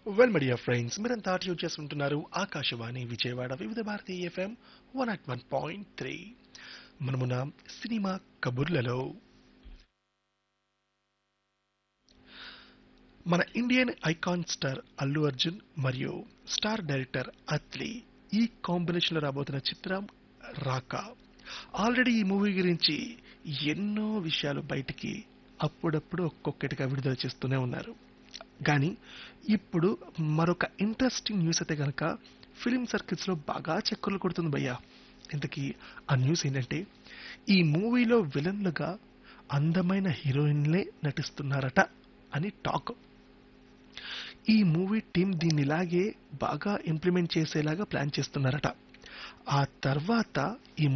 well media friends మీరంతా tune చేస్తుంటున్నారు Akashvani Vijayawada Vividh Bharati FM one naught one point three మనమున cinema కబుర్లలో మన Indian icon star Allu Arjun మరియు స్టార్ డైరెక్టర్ అత్లీ ఈ కాంబినేషన్లో రాబోతున్న చిత్రం రాకా ఆల్రెడీ ఈ మూవీ గురించి ఎన్నో విషయాలు బయటికి అప్పుడప్పుడు ఒక్కొక్కటిగా విడుదల చేస్తూనే ఉన్నారు కానీ ఇప్పుడు మరొక ఇంట్రెస్టింగ్ న్యూస్ అయితే కనుక ఫిలిం సర్కిల్స్లో బాగా చక్కర్లు కొడుతుంది భయ్యా ఇంతకీ ఆ న్యూస్ ఏంటంటే ఈ మూవీలో విలన్లుగా అందమైన హీరోయిన్లే నటిస్తున్నారట అని టాక్ ఈ మూవీ టీం దీన్ని ఇలాగే బాగా ఇంప్లిమెంట్ చేసేలాగా ప్లాన్ చేస్తున్నారట ఆ తర్వాత ఈ